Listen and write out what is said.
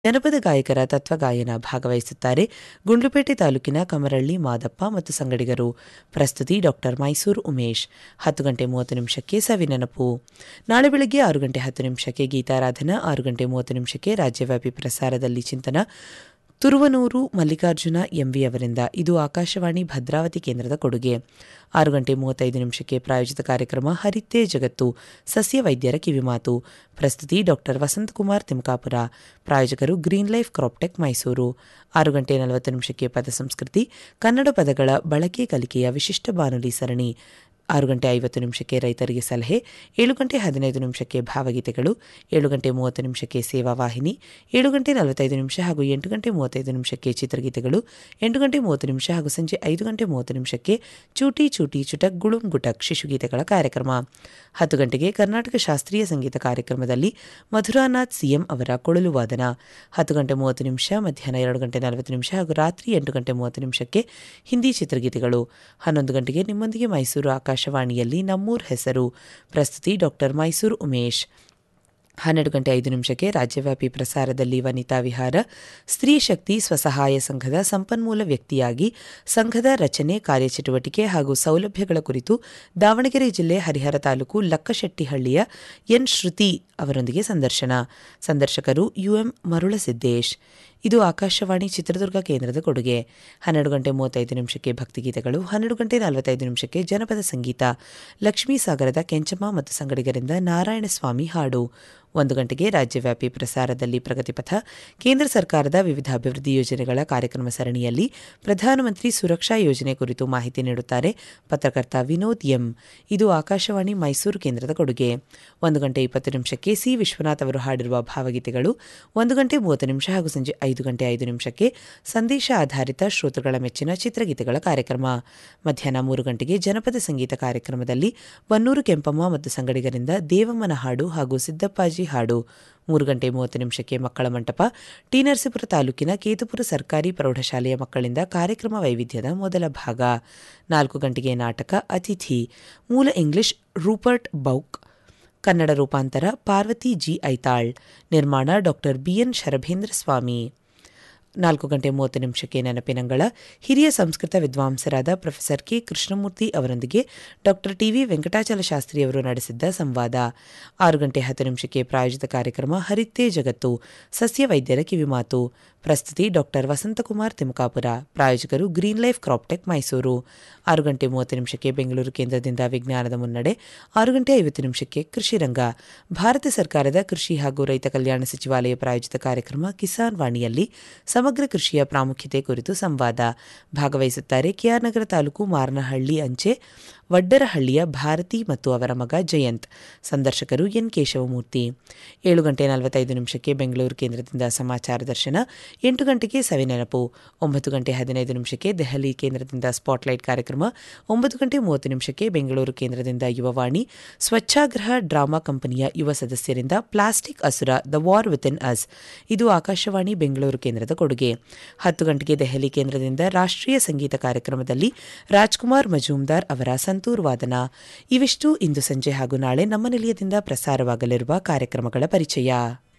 ಜನಪದ ಗಾಯಕರ ತತ್ವಗಾಯನ ಭಾಗವಹಿಸುತ್ತಾರೆ ಗುಂಡ್ಲುಪೇಟೆ ತಾಲೂಕಿನ ಕಮರಳ್ಳಿ ಮಾದಪ್ಪ ಮತ್ತು ಸಂಗಡಿಗರು ಪ್ರಸ್ತುತಿ ಡಾಕ್ಟರ್ ಮೈಸೂರು ಉಮೇಶ್ ಹತ್ತು ಗಂಟೆ ಮೂವತ್ತು ನಿಮಿಷಕ್ಕೆ ಸವಿನೆನಪು ನಾಳೆ ಬೆಳಗ್ಗೆ ಆರು ಗಂಟೆ ಹತ್ತು ನಿಮಿಷಕ್ಕೆ ಗೀತಾರಾಧನಾ ಆರು ಗಂಟೆ ಮೂವತ್ತು ನಿಮಿಷಕ್ಕೆ ರಾಜ್ಯವ್ಯಾಪಿ ಪ್ರಸಾರದಲ್ಲಿ ಚಿಂತನ ತುರುವನೂರು ಮಲ್ಲಿಕಾರ್ಜುನ ಎಂವಿ ಅವರಿಂದ ಇದು ಆಕಾಶವಾಣಿ ಭದ್ರಾವತಿ ಕೇಂದ್ರದ ಕೊಡುಗೆ ಆರು ಗಂಟೆ ಮೂವತ್ತೈದು ನಿಮಿಷಕ್ಕೆ ಪ್ರಾಯೋಜಿತ ಕಾರ್ಯಕ್ರಮ ಹರಿತ್ತೇ ಜಗತ್ತು ಸಸ್ಯ ವೈದ್ಯರ ಕಿವಿಮಾತು ಪ್ರಸ್ತುತಿ ಡಾಕ್ಟರ್ ವಸಂತಕುಮಾರ್ ತಿಮ್ಕಾಪುರ ಪ್ರಾಯೋಜಕರು ಗ್ರೀನ್ ಲೈಫ್ ಕ್ರಾಪ್ಟೆಕ್ ಮೈಸೂರು ಆರು ಗಂಟೆ ನಲವತ್ತು ನಿಮಿಷಕ್ಕೆ ಪದ ಸಂಸ್ಕೃತಿ ಕನ್ನಡ ಪದಗಳ ಬಳಕೆ ಕಲಿಕೆಯ ವಿಶಿಷ್ಟ ಬಾನುಲಿ ಸರಣಿ ಆರು ಗಂಟೆ ಐವತ್ತು ನಿಮಿಷಕ್ಕೆ ರೈತರಿಗೆ ಸಲಹೆ ಏಳು ಗಂಟೆ ಹದಿನೈದು ನಿಮಿಷಕ್ಕೆ ಭಾವಗೀತೆಗಳು ಏಳು ಗಂಟೆ ಮೂವತ್ತು ನಿಮಿಷಕ್ಕೆ ಸೇವಾ ವಾಹಿನಿ ಏಳು ಗಂಟೆ ನಲವತ್ತೈದು ನಿಮಿಷ ಹಾಗೂ ಎಂಟು ಗಂಟೆ ಮೂವತ್ತೈದು ನಿಮಿಷಕ್ಕೆ ಚಿತ್ರಗೀತೆಗಳು ಎಂಟು ಗಂಟೆ ಮೂವತ್ತು ನಿಮಿಷ ಹಾಗೂ ಸಂಜೆ ಐದು ಗಂಟೆ ಮೂವತ್ತು ನಿಮಿಷಕ್ಕೆ ಚೂಟಿ ಚೂಟಿ ಚುಟಕ್ ಗುಳುಂ ಗುಟಕ್ ಶಿಶುಗೀತೆಗಳ ಕಾರ್ಯಕ್ರಮ ಹತ್ತು ಗಂಟೆಗೆ ಕರ್ನಾಟಕ ಶಾಸ್ತ್ರೀಯ ಸಂಗೀತ ಕಾರ್ಯಕ್ರಮದಲ್ಲಿ ಮಧುರಾನಾಥ್ ಸಿಎಂ ಅವರ ಕೊಳಲು ವಾದನ ಹತ್ತು ಗಂಟೆ ಮೂವತ್ತು ನಿಮಿಷ ಮಧ್ಯಾಹ್ನ ಎರಡು ಗಂಟೆ ನಲವತ್ತು ನಿಮಿಷ ಹಾಗೂ ರಾತ್ರಿ ಎಂಟು ಗಂಟೆ ಮೂವತ್ತು ನಿಮಿಷಕ್ಕೆ ಹಿಂದಿ ಚಿತ್ರಗೀತೆಗಳು ಹನ್ನೊಂದು ಗಂಟೆಗೆ ನಿಮ್ಮೊಂದಿಗೆ ಮೈಸೂರು ಆಕಾಶವಾಣಿಯಲ್ಲಿ ನಮ್ಮೂರ್ ಹೆಸರು ಪ್ರಸ್ತುತಿ ಡಾಕ್ಟರ್ ಮೈಸೂರು ಉಮೇಶ್ ಹನ್ನೆರಡು ಗಂಟೆ ಐದು ನಿಮಿಷಕ್ಕೆ ರಾಜ್ಯವ್ಯಾಪಿ ಪ್ರಸಾರದಲ್ಲಿ ವನಿತಾ ವಿಹಾರ ಸ್ತ್ರೀ ಶಕ್ತಿ ಸ್ವಸಹಾಯ ಸಂಘದ ಸಂಪನ್ಮೂಲ ವ್ಯಕ್ತಿಯಾಗಿ ಸಂಘದ ರಚನೆ ಕಾರ್ಯಚಟುವಟಿಕೆ ಹಾಗೂ ಸೌಲಭ್ಯಗಳ ಕುರಿತು ದಾವಣಗೆರೆ ಜಿಲ್ಲೆ ಹರಿಹರ ತಾಲೂಕು ಲಕ್ಕಶೆಟ್ಟಿಹಳ್ಳಿಯ ಎನ್ ಶ್ರುತಿ ಅವರೊಂದಿಗೆ ಸಂದರ್ಶನ ಸಂದರ್ಶಕರು ಯುಎಂ ಮರುಳಸಿದ್ದೇಶ್ ಇದು ಆಕಾಶವಾಣಿ ಚಿತ್ರದುರ್ಗ ಕೇಂದ್ರದ ಕೊಡುಗೆ ಹನ್ನೆರಡು ಗಂಟೆ ಮೂವತ್ತೈದು ನಿಮಿಷಕ್ಕೆ ಭಕ್ತಿಗೀತೆಗಳು ಹನ್ನೆರಡು ಗಂಟೆ ನಲವತ್ತೈದು ನಿಮಿಷಕ್ಕೆ ಜನಪದ ಸಂಗೀತ ಲಕ್ಷ್ಮೀ ಸಾಗರದ ಕೆಂಚಮ್ಮ ಮತ್ತು ಸಂಗಡಿಗರಿಂದ ನಾರಾಯಣಸ್ವಾಮಿ ಹಾಡು ಒಂದು ಗಂಟೆಗೆ ರಾಜ್ಯವ್ಯಾಪಿ ಪ್ರಸಾರದಲ್ಲಿ ಪ್ರಗತಿಪಥ ಕೇಂದ್ರ ಸರ್ಕಾರದ ವಿವಿಧ ಅಭಿವೃದ್ಧಿ ಯೋಜನೆಗಳ ಕಾರ್ಯಕ್ರಮ ಸರಣಿಯಲ್ಲಿ ಪ್ರಧಾನಮಂತ್ರಿ ಸುರಕ್ಷಾ ಯೋಜನೆ ಕುರಿತು ಮಾಹಿತಿ ನೀಡುತ್ತಾರೆ ಪತ್ರಕರ್ತ ವಿನೋದ್ ಎಂ ಇದು ಆಕಾಶವಾಣಿ ಮೈಸೂರು ಕೇಂದ್ರದ ಕೊಡುಗೆ ಒಂದು ಗಂಟೆ ಇಪ್ಪತ್ತು ನಿಮಿಷಕ್ಕೆ ಸಿ ವಿಶ್ವನಾಥ್ ಅವರು ಹಾಡಿರುವ ಭಾವಗೀತೆಗಳು ಒಂದು ಗಂಟೆ ಮೂವತ್ತು ನಿಮಿಷ ಹಾಗೂ ಸಂಜೆ ಐದು ಗಂಟೆ ಐದು ನಿಮಿಷಕ್ಕೆ ಸಂದೇಶ ಆಧಾರಿತ ಶ್ರೋತೃಗಳ ಮೆಚ್ಚಿನ ಚಿತ್ರಗೀತೆಗಳ ಕಾರ್ಯಕ್ರಮ ಮಧ್ಯಾಹ್ನ ಮೂರು ಗಂಟೆಗೆ ಜನಪದ ಸಂಗೀತ ಕಾರ್ಯಕ್ರಮದಲ್ಲಿ ಬನ್ನೂರು ಕೆಂಪಮ್ಮ ಮತ್ತು ಸಂಗಡಿಗರಿಂದ ದೇವಮ್ಮನ ಹಾಡು ಹಾಗೂ ಸಿದ್ದಪ್ಪಾಜಿ ಹಾಡು ಮೂರು ಗಂಟೆ ಮೂವತ್ತು ನಿಮಿಷಕ್ಕೆ ಮಕ್ಕಳ ಮಂಟಪ ಟಿ ನರಸೀಪುರ ತಾಲೂಕಿನ ಕೇತುಪುರ ಸರ್ಕಾರಿ ಪ್ರೌಢಶಾಲೆಯ ಮಕ್ಕಳಿಂದ ಕಾರ್ಯಕ್ರಮ ವೈವಿಧ್ಯದ ಮೊದಲ ಭಾಗ ನಾಲ್ಕು ಗಂಟೆಗೆ ನಾಟಕ ಅತಿಥಿ ಮೂಲ ಇಂಗ್ಲಿಷ್ ರೂಪರ್ಟ್ ಬೌಕ್ ಕನ್ನಡ ರೂಪಾಂತರ ಪಾರ್ವತಿ ಜಿ ಐತಾಳ್ ನಿರ್ಮಾಣ ಡಾಕ್ಟರ್ ಬಿಎನ್ ಶರಭೇಂದ್ರ ಸ್ವಾಮಿ ನಾಲ್ಕು ಗಂಟೆ ಮೂವತ್ತು ನಿಮಿಷಕ್ಕೆ ನೆನಪಿನಂಗಳ ಹಿರಿಯ ಸಂಸ್ಕೃತ ವಿದ್ವಾಂಸರಾದ ಪ್ರೊಫೆಸರ್ ಕೆ ಕೃಷ್ಣಮೂರ್ತಿ ಅವರೊಂದಿಗೆ ಡಾಕ್ಟರ್ ಟಿವಿ ವೆಂಕಟಾಚಲ ಶಾಸ್ತ್ರಿ ಅವರು ನಡೆಸಿದ್ದ ಸಂವಾದ ಆರು ಗಂಟೆ ಹತ್ತು ನಿಮಿಷಕ್ಕೆ ಪ್ರಾಯೋಜಿತ ಕಾರ್ಯಕ್ರಮ ಹರಿತ್ತೇ ಜಗತ್ತು ಸಸ್ಯ ವೈದ್ಯರ ಕಿವಿಮಾತು ಪ್ರಸ್ತುತಿ ಡಾಕ್ಟರ್ ವಸಂತಕುಮಾರ್ ತಿಮಕಾಪುರ ಪ್ರಾಯೋಜಕರು ಗ್ರೀನ್ ಲೈಫ್ ಕ್ರಾಪ್ಟೆಕ್ ಮೈಸೂರು ಆರು ಗಂಟೆ ಮೂವತ್ತು ನಿಮಿಷಕ್ಕೆ ಬೆಂಗಳೂರು ಕೇಂದ್ರದಿಂದ ವಿಜ್ಞಾನದ ಮುನ್ನಡೆ ಆರು ಗಂಟೆ ಐವತ್ತು ನಿಮಿಷಕ್ಕೆ ಕೃಷಿ ರಂಗ ಭಾರತ ಸರ್ಕಾರದ ಕೃಷಿ ಹಾಗೂ ರೈತ ಕಲ್ಯಾಣ ಸಚಿವಾಲಯ ಪ್ರಾಯೋಜಿತ ಕಾರ್ಯಕ್ರಮ ಕಿಸಾನ್ ವಾಣಿಯಲ್ಲಿ ಸಮಗ್ರ ಕೃಷಿಯ ಪ್ರಾಮುಖ್ಯತೆ ಕುರಿತು ಸಂವಾದ ಭಾಗವಹಿಸುತ್ತಾರೆ ಕೆಆರ್ ನಗರ ತಾಲೂಕು ಮಾರನಹಳ್ಳಿ ಅಂಚೆ ವಡ್ಡರಹಳ್ಳಿಯ ಭಾರತಿ ಮತ್ತು ಅವರ ಮಗ ಜಯಂತ್ ಸಂದರ್ಶಕರು ಎನ್ ಕೇಶವಮೂರ್ತಿ ಏಳು ಗಂಟೆ ನಲವತ್ತೈದು ನಿಮಿಷಕ್ಕೆ ಬೆಂಗಳೂರು ಕೇಂದ್ರದಿಂದ ಸಮಾಚಾರ ದರ್ಶನ ಎಂಟು ಗಂಟೆಗೆ ಸವಿನೆನಪು ಒಂಬತ್ತು ಗಂಟೆ ಹದಿನೈದು ನಿಮಿಷಕ್ಕೆ ದೆಹಲಿ ಕೇಂದ್ರದಿಂದ ಸ್ಪಾಟ್ಲೈಟ್ ಕಾರ್ಯಕ್ರಮ ಒಂಬತ್ತು ಗಂಟೆ ಮೂವತ್ತು ನಿಮಿಷಕ್ಕೆ ಬೆಂಗಳೂರು ಕೇಂದ್ರದಿಂದ ಯುವವಾಣಿ ಸ್ವಚ್ಛಾಗ್ರಹ ಡ್ರಾಮಾ ಕಂಪನಿಯ ಯುವ ಸದಸ್ಯರಿಂದ plastic Asura the war within us ಇದು ಆಕಾಶವಾಣಿ ಬೆಂಗಳೂರು ಕೇಂದ್ರದ ಕೊಡುಗೆ ಹತ್ತು ಗಂಟೆಗೆ ದೆಹಲಿ ಕೇಂದ್ರದಿಂದ ರಾಷ್ಟ್ರೀಯ ಸಂಗೀತ ಕಾರ್ಯಕ್ರಮದಲ್ಲಿ ರಾಜ್ಕುಮಾರ್ ಮಜೂಮ್ದಾರ್ ಅವರ ಸಂತೂರ್ ವಾದನ ಇವಿಷ್ಟು ಇಂದು ಸಂಜೆ ಹಾಗೂ ನಾಳೆ ನಮ್ಮ ನಿಲಯದಿಂದ ಪ್ರಸಾರವಾಗಲಿರುವ ಕಾರ್ಯಕ್ರಮಗಳ ಪರಿಚಯ